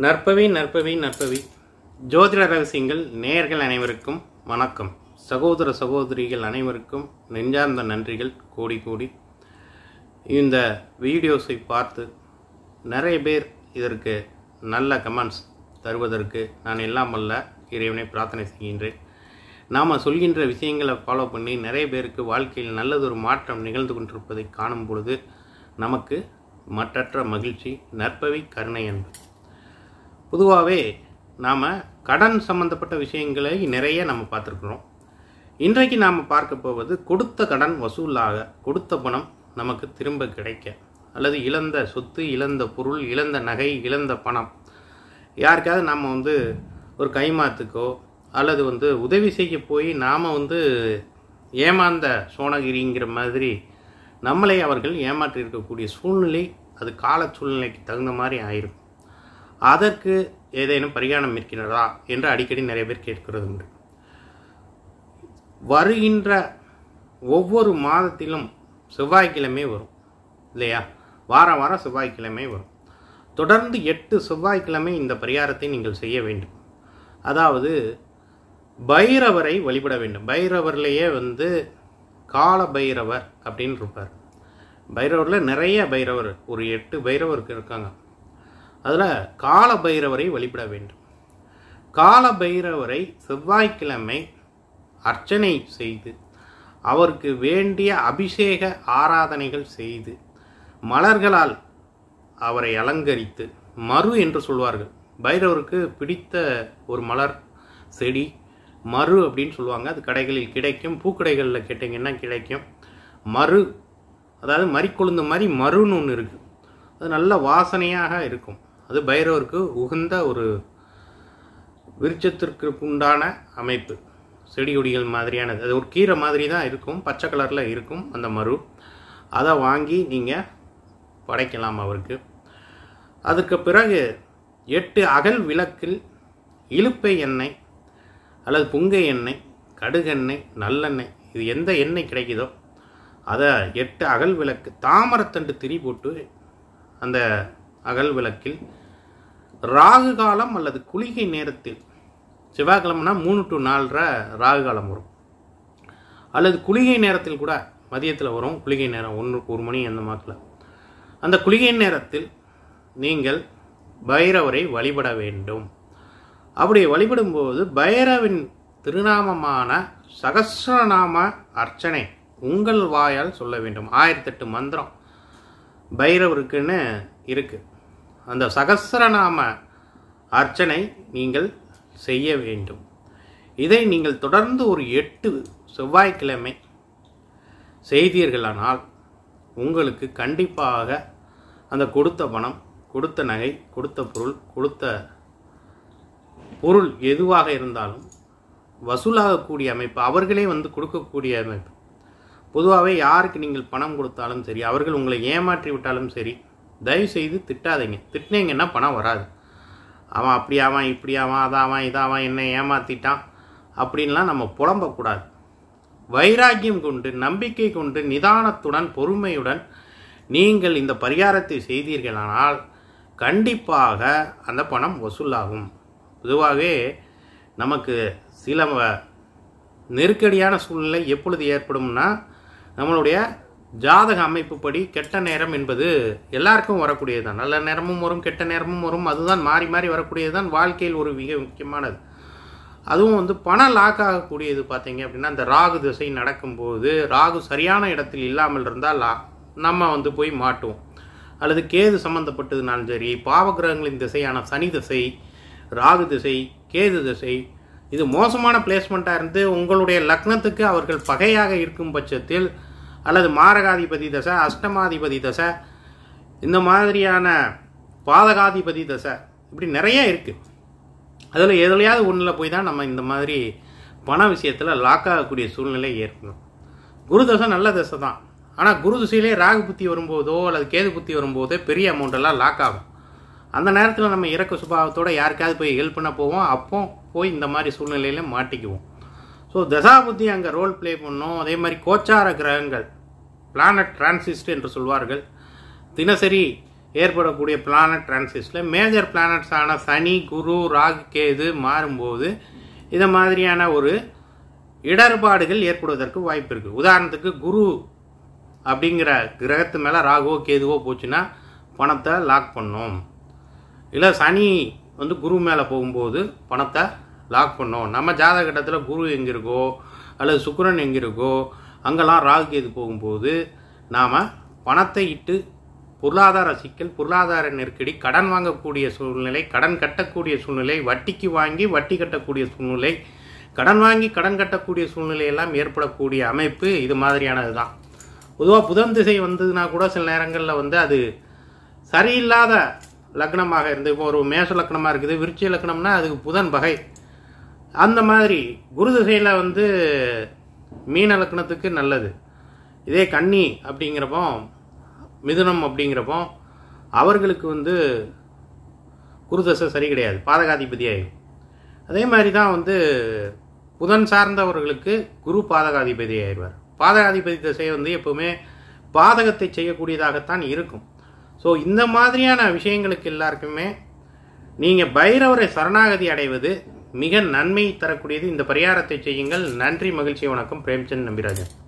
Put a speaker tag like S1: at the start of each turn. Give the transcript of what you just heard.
S1: நற்பவி நற்பவி நற்பவி ஜோதிட ரகசியங்கள் நேயர்கள் அனைவருக்கும் வணக்கம் சகோதர சகோதரிகள் அனைவருக்கும் நெஞ்சார்ந்த நன்றிகள் கோடி கோடி இந்த வீடியோஸை பார்த்து நிறைய பேர் இதற்கு நல்ல கமெண்ட்ஸ் தருவதற்கு நான் எல்லாம் வல்ல இறைவனை பிரார்த்தனை செய்கின்றேன் நாம் சொல்கின்ற விஷயங்களை ஃபாலோ பண்ணி நிறைய பேருக்கு வாழ்க்கையில் நல்லதொரு மாற்றம் நிகழ்ந்து கொண்டிருப்பதை காணும் பொழுது நமக்கு மற்றற்ற மகிழ்ச்சி நற்பவி கருணை அன்பு பொதுவாகவே நாம் கடன் சம்பந்தப்பட்ட விஷயங்களை நிறைய நம்ம பார்த்துருக்குறோம் இன்றைக்கு நாம் பார்க்க போவது கொடுத்த கடன் வசூலாக கொடுத்த பணம் நமக்கு திரும்ப கிடைக்க அல்லது இழந்த சொத்து இழந்த பொருள் இழந்த நகை இழந்த பணம் யாருக்காவது நாம் வந்து ஒரு கைமாத்துக்கோ அல்லது வந்து உதவி செய்ய போய் நாம் வந்து ஏமாந்த சோனகிரிங்கிற மாதிரி நம்மளை அவர்கள் ஏமாற்றி இருக்கக்கூடிய சூழ்நிலை அது கால சூழ்நிலைக்கு தகுந்த மாதிரி ஆயிருக்கும் அதற்கு ஏதேனும் பரிகாரம் இருக்கிறதா என்று அடிக்கடி நிறைய பேர் கேட்கிறது உண்டு வருகின்ற ஒவ்வொரு மாதத்திலும் செவ்வாய்க்கிழமை வரும் இல்லையா வாரம் வாரம் செவ்வாய்க்கிழமை வரும் தொடர்ந்து எட்டு செவ்வாய்க்கிழமை இந்த பரிகாரத்தை நீங்கள் செய்ய வேண்டும் அதாவது பைரவரை வழிபட வேண்டும் பைரவர்லேயே வந்து கால பைரவர் அப்படின்னு இருப்பார் பைரவரில் நிறைய பைரவர் ஒரு எட்டு பைரவருக்கு இருக்காங்க அதில் கால பைரவரை வழிபட வேண்டும் கால பைரவரை செவ்வாய்க்கிழமை அர்ச்சனை செய்து அவருக்கு வேண்டிய அபிஷேக ஆராதனைகள் செய்து மலர்களால் அவரை அலங்கரித்து மறு என்று சொல்வார்கள் பைரவருக்கு பிடித்த ஒரு மலர் செடி மறு அப்படின்னு சொல்லுவாங்க அது கடைகளில் கிடைக்கும் பூக்கடைகளில் கேட்டிங்கன்னா கிடைக்கும் மறு அதாவது மறிக்கொழுந்து மாதிரி மருன்னு ஒன்று இருக்குது அது நல்ல வாசனையாக இருக்கும் அது பைரவருக்கு உகந்த ஒரு விருட்சத்திற்கு உண்டான அமைப்பு செடி கொடிகள் மாதிரியானது அது ஒரு கீரை மாதிரி தான் இருக்கும் பச்சை கலரில் இருக்கும் அந்த மரு அதை வாங்கி நீங்கள் படைக்கலாம் அவருக்கு அதுக்கு பிறகு எட்டு அகல் விளக்கில் இலுப்பை எண்ணெய் அல்லது புங்கை எண்ணெய் கடுகெண்ணெய் நல்லெண்ணெய் இது எந்த எண்ணெய் கிடைக்குதோ அதை எட்டு அகல் விளக்கு தாமரத்தண்டு திரி போட்டு அந்த அகல் விளக்கில் ராகு காலம் அல்லது குளிகை நேரத்தில் செவ்வாய்க்கிழமைனா மூணு டு நாலரை ராகு காலம் வரும் அல்லது குளிகை நேரத்தில் கூட மதியத்தில் வரும் குளிகை நேரம் ஒன்று ஒரு மணி அந்த மாதத்தில் அந்த குளிகை நேரத்தில் நீங்கள் பைரவரை வழிபட வேண்டும் அப்படி வழிபடும்போது பைரவின் திருநாமமான சகசிரநாம அர்ச்சனை உங்கள் வாயால் சொல்ல வேண்டும் ஆயிரத்தெட்டு மந்திரம் பைரவருக்குன்னு இருக்கு அந்த சகசிரநாம அர்ச்சனை நீங்கள் செய்ய வேண்டும் இதை நீங்கள் தொடர்ந்து ஒரு எட்டு செவ்வாய்க்கிழமை செய்தீர்களானால் உங்களுக்கு கண்டிப்பாக அந்த கொடுத்த பணம் கொடுத்த நகை கொடுத்த பொருள் கொடுத்த பொருள் எதுவாக இருந்தாலும் வசூலாகக்கூடிய அமைப்பு அவர்களே வந்து கொடுக்கக்கூடிய அமைப்பு பொதுவாகவே யாருக்கு நீங்கள் பணம் கொடுத்தாலும் சரி அவர்கள் உங்களை ஏமாற்றி விட்டாலும் சரி தயவு செய்து திட்டாதீங்க திட்டினீங்கன்னா பணம் வராது அவன் அப்படி அவன் இப்படி அவன் அதாவன் இதாவன் என்ன ஏமாற்றிட்டான் அப்படின்லாம் நம்ம புலம்பக்கூடாது வைராக்கியம் கொண்டு நம்பிக்கை கொண்டு நிதானத்துடன் பொறுமையுடன் நீங்கள் இந்த பரிகாரத்தை செய்தீர்களானால் கண்டிப்பாக அந்த பணம் வசூலாகும் பொதுவாகவே நமக்கு சில நெருக்கடியான சூழ்நிலை எப்பொழுது ஏற்படும்னா நம்மளுடைய ஜாதக அமைப்புப்படி கெட்ட நேரம் என்பது எல்லாருக்கும் வரக்கூடியது தான் நல்ல நேரமும் வரும் கெட்ட நேரமும் வரும் அதுதான் மாறி மாறி வரக்கூடியது தான் வாழ்க்கையில் ஒரு மிக முக்கியமானது அதுவும் வந்து பணம் லாக் ஆகக்கூடியது பார்த்தீங்க அப்படின்னா அந்த ராகு திசை நடக்கும்போது ராகு சரியான இடத்தில் இல்லாமல் இருந்தால் லா நம்ம வந்து போய் மாட்டுவோம் அல்லது கேது சம்மந்தப்பட்டதுனாலும் சரி பாவகிரகங்களின் திசையான சனி திசை ராகு திசை கேது திசை இது மோசமான பிளேஸ்மெண்ட்டாக இருந்து உங்களுடைய லக்னத்துக்கு அவர்கள் பகையாக இருக்கும் பட்சத்தில் அல்லது மாரகாதிபதி தசை அஷ்டமாதிபதி தசை இந்த மாதிரியான பாதகாதிபதி தசை இப்படி நிறைய இருக்குது அதில் எதுலையாவது ஒன்றில் போய் தான் நம்ம இந்த மாதிரி பண விஷயத்தில் லாக் ஆகக்கூடிய சூழ்நிலை ஏற்படும் குரு தசை நல்ல தசை தான் ஆனால் குரு திசையிலே ராகு புத்தி வரும்போதோ அல்லது கேது புத்தி வரும்போதோ பெரிய அமௌண்ட்டெல்லாம் லாக் ஆகும் அந்த நேரத்தில் நம்ம இறக்க சுபாவத்தோடு யாருக்காவது போய் ஹெல்ப் பண்ண போவோம் அப்போ போய் இந்த மாதிரி சூழ்நிலையில மாட்டிக்குவோம் ஸோ தசாபுத்தி அங்கே ரோல் ப்ளே பண்ணும் அதே மாதிரி கோச்சார கிரகங்கள் பிளானட் டிரான்சிஸ்ட் என்று சொல்வார்கள் தினசரி ஏற்படக்கூடிய பிளானட் டிரான்சிஸில் மேஜர் பிளானட்ஸான சனி குரு ராகு கேது மாறும்போது இதை மாதிரியான ஒரு இடர்பாடுகள் ஏற்படுவதற்கு வாய்ப்பு இருக்குது உதாரணத்துக்கு குரு அப்படிங்கிற கிரகத்து மேலே ராகுவோ கேதுவோ போச்சுன்னா பணத்தை லாக் பண்ணும் இல்லை சனி வந்து குரு மேலே போகும்போது பணத்தை லாக் பண்ணும் நம்ம ஜாதக கட்டத்தில் குரு எங்கே இருக்கோ அல்லது சுக்கிரன் எங்கே இருக்கோ அங்கெல்லாம் ராகு கேது போகும்போது நாம் பணத்தை இட்டு பொருளாதார சிக்கல் பொருளாதார நெருக்கடி கடன் வாங்கக்கூடிய சூழ்நிலை கடன் கட்டக்கூடிய சூழ்நிலை வட்டிக்கு வாங்கி வட்டி கட்டக்கூடிய சூழ்நிலை கடன் வாங்கி கடன் கட்டக்கூடிய சூழ்நிலை எல்லாம் ஏற்படக்கூடிய அமைப்பு இது மாதிரியானது தான் பொதுவாக புதன் திசை வந்ததுன்னா கூட சில நேரங்களில் வந்து அது சரியில்லாத லக்னமாக இருந்து இப்போ ஒரு மேஷ லக்னமாக இருக்குது விருச்சிக லக்னம்னா அதுக்கு புதன் பகை அந்த மாதிரி குரு திசையில் வந்து மீன லக்னத்துக்கு நல்லது இதே கன்னி அப்படிங்கிறப்போ மிதுனம் அப்படிங்கிறப்போ அவர்களுக்கு வந்து குருதசை சரி கிடையாது பாதகாதிபதி ஆகும் அதே மாதிரி தான் வந்து புதன் சார்ந்தவர்களுக்கு குரு பாதகாதிபதி ஆயிடுவார் பாதகாதிபதி திசை வந்து எப்பவுமே பாதகத்தை செய்யக்கூடியதாகத்தான் இருக்கும் ஸோ இந்த மாதிரியான விஷயங்களுக்கு எல்லாருக்குமே நீங்கள் பைரவரை சரணாகதி அடைவது மிக நன்மை தரக்கூடியது இந்த பரிகாரத்தை செய்யுங்கள் நன்றி மகிழ்ச்சி வணக்கம் பிரேம்சந்த் நம்பிராஜன்